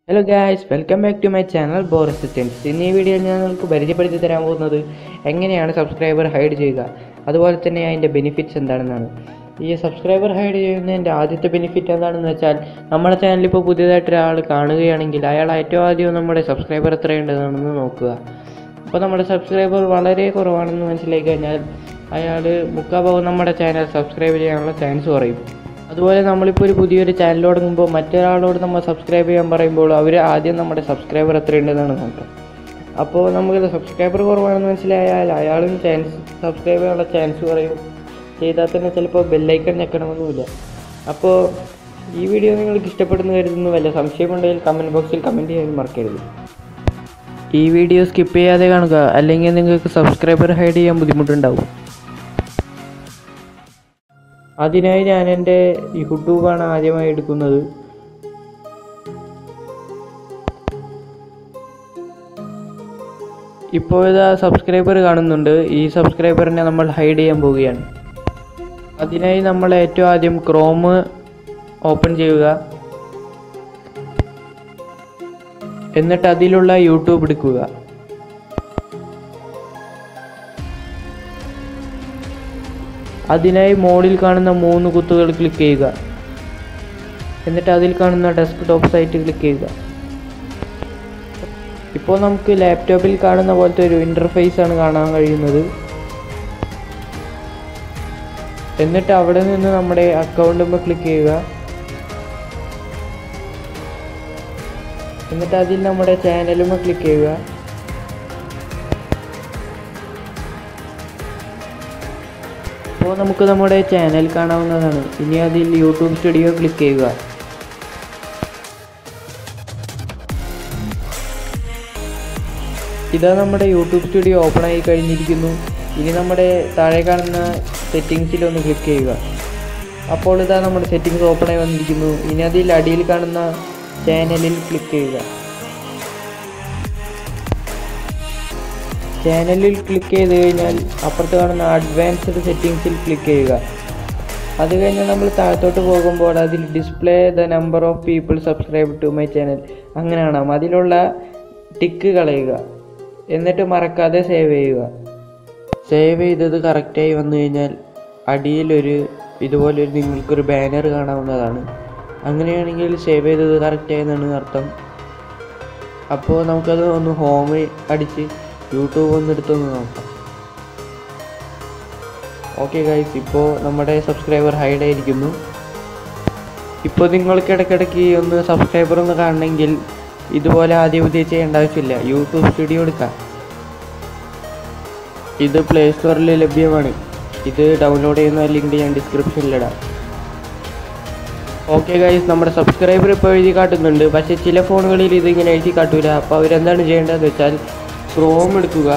hello guys welcome back to my channel bore assistance ഇന്ന് ഈ വീഡിയോയിൽ ഞാൻ നിങ്ങൾക്ക് പരിചയപ്പെടുത്തി തരാൻ പോകുന്നത് എങ്ങനെയാണ് സബ്സ്ക്രൈബർ ഹൈഡ് ചെയ്യുക അതുപോലെ തന്നെ അതിൻ്റെ ബെനിഫിറ്റ്സ് എന്താണെന്നാണ് ഈ സബ്സ്ക്രൈബർ ഹൈഡ് ചെയ്യുന്നതിൻ്റെ ആദ്യത്തെ ബെനിഫിറ്റ് എന്താണെന്ന് വെച്ചാൽ നമ്മുടെ ചാനൽ ഇപ്പോൾ പുതിയതായിട്ട് ഒരാൾ കാണുകയാണെങ്കിൽ അയാൾ ഏറ്റവും ആദ്യം നമ്മുടെ സബ്സ്ക്രൈബർ എത്രയുണ്ടെന്നാണെന്ന് നോക്കുക അപ്പോൾ നമ്മുടെ സബ്സ്ക്രൈബർ വളരെ കുറവാണെന്ന് മനസ്സിലാക്കി കഴിഞ്ഞാൽ അയാൾ മുക്കാഭാഗം നമ്മുടെ ചാനൽ സബ്സ്ക്രൈബ് ചെയ്യാനുള്ള ചാൻസ് കുറയും അതുപോലെ നമ്മളിപ്പോൾ ഒരു പുതിയൊരു ചാനൽ തുടങ്ങുമ്പോൾ മറ്റൊരാളോട് നമ്മൾ സബ്സ്ക്രൈബ് ചെയ്യാൻ പറയുമ്പോൾ അവർ ആദ്യം നമ്മുടെ സബ്സ്ക്രൈബർ എത്രയുണ്ടെന്നാണ് നോക്കുക അപ്പോൾ നമുക്ക് സബ്സ്ക്രൈബർ കുറവാണെന്ന് മനസ്സിലായാൽ അയാളും ചാൻസ് സബ്സ്ക്രൈബ് ചെയ്യാനുള്ള ചാൻസ് കുറയും ചെയ്താൽ തന്നെ ചിലപ്പോൾ ബെല്ലൈക്കൺ ഞെക്കണമെന്നുമില്ല അപ്പോൾ ഈ വീഡിയോ നിങ്ങൾക്ക് ഇഷ്ടപ്പെടുന്നു കരുതുന്നു വല്ല സംശയമുണ്ടെങ്കിൽ കമൻറ്റ് ബോക്സിൽ കമൻറ്റ് ചെയ്യാൻ മറക്കരുത് ഈ വീഡിയോ സ്കിപ്പ് ചെയ്യാതെ കാണുക അല്ലെങ്കിൽ നിങ്ങൾക്ക് സബ്സ്ക്രൈബർ ഹൈഡ് ചെയ്യാൻ ബുദ്ധിമുട്ടുണ്ടാവും അതിനായി ഞാൻ എൻ്റെ യൂട്യൂബാണ് ആദ്യമായി എടുക്കുന്നത് ഇപ്പോൾ ഇതാ സബ്സ്ക്രൈബർ കാണുന്നുണ്ട് ഈ സബ്സ്ക്രൈബറിനെ നമ്മൾ ഹൈഡ് ചെയ്യാൻ പോവുകയാണ് അതിനായി നമ്മൾ ഏറ്റവും ആദ്യം ക്രോം ഓപ്പൺ ചെയ്യുക എന്നിട്ട് അതിലുള്ള യൂട്യൂബ് എടുക്കുക അതിനായി മോഡിൽ കാണുന്ന മൂന്ന് കുത്തുകൾ ക്ലിക്ക് ചെയ്യുക എന്നിട്ട് അതിൽ കാണുന്ന ഡെസ്ക്ടോപ്പ് സൈറ്റ് ക്ലിക്ക് ചെയ്യുക ഇപ്പോൾ നമുക്ക് ലാപ്ടോപ്പിൽ കാണുന്ന പോലത്തെ ഒരു ഇൻ്റർഫേസ് ആണ് കാണാൻ കഴിയുന്നത് എന്നിട്ട് അവിടെ നിന്ന് നമ്മുടെ അക്കൗണ്ടുമ്പോൾ ക്ലിക്ക് ചെയ്യുക എന്നിട്ട് അതിൽ നമ്മുടെ ചാനലുമ്പോൾ ക്ലിക്ക് ചെയ്യുക അപ്പോൾ നമുക്ക് നമ്മുടെ ചാനൽ കാണാവുന്നതാണ് ഇനി അതിൽ യൂട്യൂബ് സ്റ്റുഡിയോ ക്ലിക്ക് ചെയ്യുക ഇതാ നമ്മുടെ യൂട്യൂബ് സ്റ്റുഡിയോ ഓപ്പൺ ആയി കഴിഞ്ഞിരിക്കുന്നു ഇനി നമ്മുടെ താഴെ കാണുന്ന സെറ്റിങ്സിൽ ഒന്ന് ക്ലിക്ക് ചെയ്യുക അപ്പോൾ ഇതാ നമ്മുടെ സെറ്റിങ്സ് ഓപ്പൺ ആയി വന്നിരിക്കുന്നു ഇനി അതിൽ അടിയിൽ കാണുന്ന ചാനലിൽ ക്ലിക്ക് ചെയ്യുക ചാനലിൽ ക്ലിക്ക് ചെയ്ത് കഴിഞ്ഞാൽ അപ്പുറത്ത് കാണുന്ന അഡ്വാൻസ്ഡ് സെറ്റിങ്സിൽ ക്ലിക്ക് ചെയ്യുക അത് കഴിഞ്ഞ് നമ്മൾ താഴത്തോട്ട് പോകുമ്പോൾ അതിൽ display the number of people subscribe to my channel അങ്ങനെ കാണാം അതിലുള്ള ടിക്ക് കളയുക എന്നിട്ട് മറക്കാതെ സേവ് ചെയ്യുക സേവ് ചെയ്തത് കറക്റ്റായി വന്നു കഴിഞ്ഞാൽ അടിയിലൊരു ഇതുപോലൊരു നിങ്ങൾക്കൊരു ബാനർ കാണാവുന്നതാണ് അങ്ങനെയാണെങ്കിൽ സേവ് ചെയ്തത് കറക്റ്റായി എന്നാണ് അർത്ഥം അപ്പോൾ നമുക്കത് ഒന്ന് ഹോം അടിച്ച് യൂട്യൂബ് ഒന്ന് എടുത്തൊന്ന് നോക്കാം ഓക്കെ ഗൈസ് ഇപ്പോൾ നമ്മുടെ സബ്സ്ക്രൈബർ ഹൈഡ് ആയിരിക്കുന്നു ഇപ്പോൾ നിങ്ങൾക്ക് ഇടയ്ക്കിടയ്ക്ക് ഒന്ന് സബ്സ്ക്രൈബർ ഒന്ന് കാണണമെങ്കിൽ ഇതുപോലെ ആദ്യം പുതിയ ചെയ്യേണ്ട ആവശ്യമില്ല യൂട്യൂബ് സ്റ്റുഡിയോ എടുക്കാം ഇത് പ്ലേ സ്റ്റോറിൽ ലഭ്യമാണ് ഇത് ഡൗൺലോഡ് ചെയ്യുന്ന ലിങ്ക് ഞാൻ ഡിസ്ക്രിപ്ഷനിലിടാം ഓക്കെ ഗൈസ് നമ്മുടെ സബ്സ്ക്രൈബർ ഇപ്പോൾ എഴുതി കാട്ടുന്നുണ്ട് പക്ഷേ ചില ഫോണുകളിൽ ഇത് ഇങ്ങനെ എഴുതി കാട്ടൂല അപ്പോൾ അവരെന്താണ് ചെയ്യേണ്ടതെന്ന് വെച്ചാൽ ക്രോം എടുക്കുക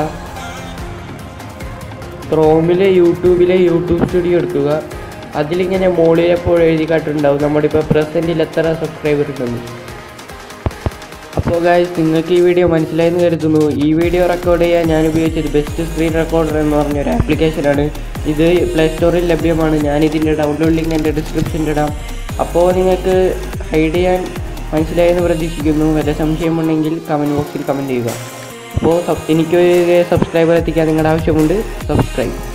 ക്രോമിലെ യൂട്യൂബിലെ യൂട്യൂബ് സ്റ്റുഡിയോ എടുക്കുക അതിലിങ്ങനെ മുകളിൽ എപ്പോൾ എഴുതി കാട്ടുണ്ടാവും നമ്മുടെ ഇപ്പോൾ പ്രസൻറ്റിൽ എത്ര സബ്സ്ക്രൈബർ ഉണ്ടെന്ന് അപ്പോൾ ഗായ്സ് നിങ്ങൾക്ക് ഈ വീഡിയോ മനസ്സിലായെന്ന് കരുതുന്നു ഈ വീഡിയോ റെക്കോർഡ് ചെയ്യാൻ ഞാൻ ഉപയോഗിച്ചത് ബെസ്റ്റ് സ്ക്രീൻ റെക്കോർഡർ എന്ന് പറഞ്ഞ ഒരു ആപ്ലിക്കേഷനാണ് ഇത് പ്ലേ സ്റ്റോറിൽ ലഭ്യമാണ് ഞാൻ ഇതിൻ്റെ ഡൗൺലോഡ് ലിങ്ക് എൻ്റെ ഡിസ്ക്രിപ്ഷനിൽ ഇടാം അപ്പോൾ നിങ്ങൾക്ക് ഹൈഡ് ചെയ്യാൻ മനസ്സിലായെന്ന് പ്രതീക്ഷിക്കുന്നു വല്ല സംശയമുണ്ടെങ്കിൽ കമൻറ്റ് ബോക്സിൽ കമൻറ്റ് ചെയ്യുക അപ്പോൾ എനിക്കൊരു സബ്സ്ക്രൈബർ എത്തിക്കാൻ നിങ്ങളുടെ ആവശ്യമുണ്ട് സബ്സ്ക്രൈബ്